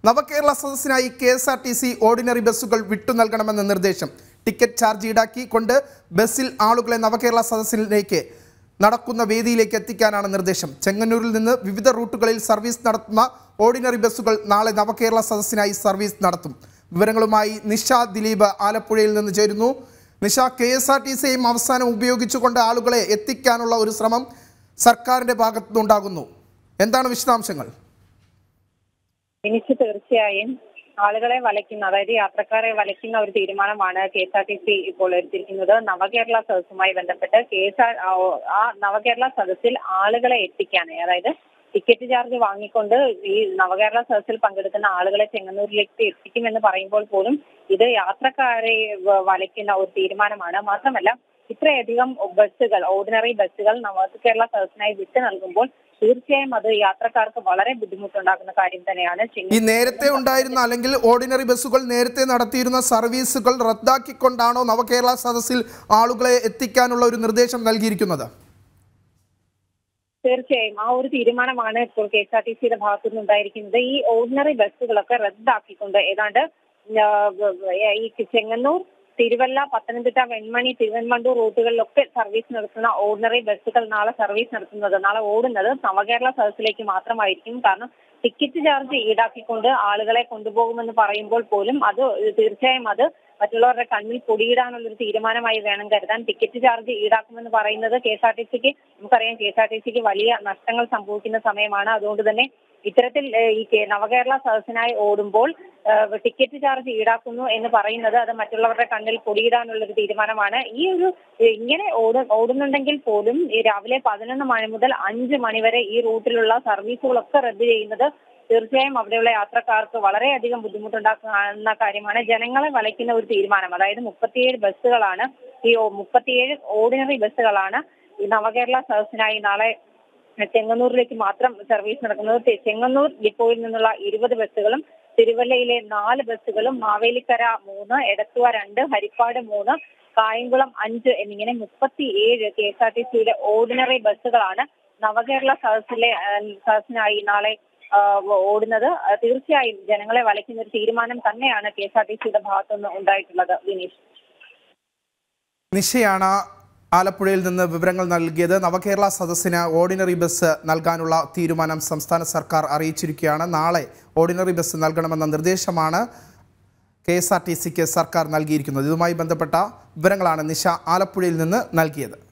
നവകേരള സദസ്സിനായി K S R T C ordinary ബസ്സുകൾ വിട്ടു നൽകണമെന്ന നിർദ്ദേശം ടിക്കറ്റ് ചാർജ് ഈടാക്കി കൊണ്ട് ബസ്സിൽ ആളുകളെ നവകേരള സദസ്സിലേക്ക് നടക്കുന്ന വേദിയിലേക്ക് എത്തിക്കാനാണ് നിർദ്ദേശം ചെങ്ങന്നൂരിൽ നിന്ന് വിവിധ റൂട്ടുകളിൽ സർവീസ് നടത്തുന്ന ഓർഡിനറി ബസ്സുകൾ നാളെ നവകേരള സദസ്സിനായി സർവീസ് നടത്തും വിവരങ്ങളുമായി നിഷ ദിലീപ് ആലപ്പുഴയിൽ നിന്ന് ചേരുന്നു Nisha K S R T സിയും അവസാനം ഉപയോഗിച്ചുകൊണ്ട് ആളുകളെ എത്തിക്കാനുള്ള ഒരു ശ്രമം സർക്കാരിന്റെ ഭാഗത്തുനിന്നുണ്ടാകുന്നു എന്താണ് വിശദാംശങ്ങൾ എനിക്ക് തീർച്ചയായും ആളുകളെ വലയ്ക്കുന്ന അതായത് യാത്രക്കാരെ വലയ്ക്കുന്ന ഒരു തീരുമാനമാണ് K S R T C ഇപ്പോൾ എടുത്തിരിക്കുന്നത് നവകേരള സദസ്സുമായി ബന്ധപ്പെട്ട് കെ എസ് ആർ ആ നവകേരള സദസ്സിൽ ആളുകളെ എത്തിക്കാൻ അതായത് ടിക്കറ്റ് ചാർജ് വാങ്ങിക്കൊണ്ട് ഈ നവകേരള സദസ്സിൽ പങ്കെടുക്കുന്ന ആളുകളെ ചെങ്ങന്നൂരിലേക്ക് എത്തിക്കുമെന്ന് പറയുമ്പോൾ പോലും ഇത് യാത്രക്കാരെ വ- വലയ്ക്കുന്ന ഒരു തീരുമാനമാണ് മാത്രമല്ല ഇത്രയധികം ബസ്സുകൾ ഓർഡിനറി ബസ്സുകൾ നവകേരള സദസ്സിനായി വിട്ടു നൽകുമ്പോൾ തീർച്ചയായും അത് യാത്രക്കാർക്ക് വളരെ ബുദ്ധിമുട്ടുണ്ടാക്കുന്ന കാര്യം തന്നെയാണ് ഈ ചെങ്ങന്നൂർ നേരത്തെ ഉണ്ടായിരുന്ന അല്ലെങ്കിൽ ഓർഡിനറി ബസ്സുകൾ നേരത്തെ നടത്തിയിരുന്ന സർവീസുകൾ റദ്ദാക്കിക്കൊണ്ടാണോ നവകേരള സദസ്സിൽ ആളുകളെ എത്തിക്കാനുള്ള ഒരു നിർദ്ദേശം നൽകിയിരിക്കുന്നത് തീർച്ചയായും ആ ഒരു തീരുമാനമാണ് ഇപ്പോൾ കെ എസ് ആർ ടി സിയുടെ ഭാഗത്തുനിന്ന് ഉണ്ടായിരിക്കുന്നത് ഈ ഓർഡിനറി ബസ്സുകളൊക്കെ റദ്ദാക്കിക്കൊണ്ട് ഏതാണ്ട് ആ, ഈ ചെങ്ങന്നൂർ തിരുവല്ല പത്തനംതിട്ട വെൺമണി തിരുവൻമണ്ടൂർ റൂട്ടുകളിലൊക്കെ സർവീസ് നടത്തുന്ന ഓർഡിനറി ബസ്സുകൾ നാളെ സർവീസ് നടത്തുന്നത് നാളെ ഓടുന്നത് നവകേരള സദസ്സിലേക്ക് മാത്രമായിരിക്കും കാരണം ടിക്കറ്റ് ചാർജ് ഈടാക്കിക്കൊണ്ട് ആളുകളെ കൊണ്ടുപോകുമെന്ന് പറയുമ്പോൾ പോലും അത് തീർച്ചയായും അത് മറ്റുള്ളവരുടെ കണ്ണിൽ പൊടിയിടാനുള്ള ഒരു തീരുമാനമായി വേണം കരുതാൻ ടിക്കറ്റ് ചാർജ് ഈടാക്കുമെന്ന് പറയുന്നത് കെ എസ് ആർ ടി സിക്ക് നമുക്കറിയാം കെ എസ് ആർ ടി സിക്ക് വലിയ നഷ്ടങ്ങൾ സംഭവിക്കുന്ന സമയമാണ് അതുകൊണ്ട് തന്നെ ഇത്തരത്തിൽ ഏഹ്, ഈ കേ- നവകേരള സദസ്സിനായി ഓടുമ്പോൾ ഏഹ്, ടിക്കറ്റ് ചാർജ് ഈടാക്കുന്നു എന്ന് പറയുന്നത് അത് മറ്റുള്ളവരുടെ കണ്ണിൽ പൊടിയിടാനുള്ള ഒരു തീരുമാനമാണ് ഈ ഒരു ഏഹ്, ഇങ്ങനെ ഓട ഓടുന്നുണ്ടെങ്കിൽ പോലും ഈ രാവിലെ പതിനൊന്ന് മണി മുതൽ അഞ്ച് മണി വരെ ഈ റൂട്ടിലുള്ള സർവീസുകളൊക്കെ റദ്ദ് ചെയ്യുന്നത് തീർച്ചയായും അവിടെയുള്ള യാത്രക്കാർക്ക് വളരെയധികം ബുദ്ധിമുട്ടുണ്ടാക്കുന്ന കാര്യമാണ് ജനങ്ങളെ വലയ്ക്കുന്ന ഒരു തീരുമാനം അതായത് മുപ്പത്തിയേഴ് ബസ്സുകളാണ് ഈ ഓ- മുപ്പത്തിയേഴ് ഓർഡിനറി ബസ്സുകളാണ് ഈ നവകേരള സദസ്സിനായി നാളെ ചെങ്ങന്നൂരിലേക്ക് മാത്രം സർവീസ് നടക്കുന്നത് തെ- ചെങ്ങന്നൂർ ഡിപ്പോയിൽ നിന്നുള്ള ഇരുപത് ബസ്സുകളും തിരുവല്ലയിലെ നാല് ബസ്സുകളും മാവേലിക്കര മൂന്ന് എടത്തുവ രണ്ട് ഹരിപ്പാട് മൂന്ന് കായംകുളം അഞ്ച് എന്നിങ്ങനെ മുപ്പത്തിയേഴ് കെ എസ് ആർ ടി സിയുടെ ഓർഡിനറി ബസ്സുകളാണ് നവകേരള സദസ്സിലെ ആ, സദസ്സിനായി നാളെ ആ, ഓടുന്നത് ആ, തീർച്ചയായും ജനങ്ങളെ വലയ്ക്കുന്ന ഒരു തീരുമാനം തന്നെയാണ് കെ എസ് ആർ ടി സിയുടെ ഭാഗത്തുനിന്ന് ഉണ്ടായിട്ടുള്ളത് വിനീഷ് നിശയാണ് ആലപ്പുഴയിൽ നിന്ന് വിവരങ്ങൾ നൽകിയത് നവകേരള സദസ്സിന് ഓർഡിനറി ബസ് നൽകാനുള്ള തീരുമാനം സംസ്ഥാന സർക്കാർ അറിയിച്ചിരിക്കുകയാണ് നാളെ ഓർഡിനറി ബസ് നൽകണമെന്ന നിർദ്ദേശമാണ് കെ എസ് ആർ ടി സിക്ക് സർക്കാർ നൽകിയിരിക്കുന്നത് ഇതുമായി ബന്ധപ്പെട്ട വിവരങ്ങളാണ് നിശ ആലപ്പുഴയിൽ നിന്ന് നൽകിയത്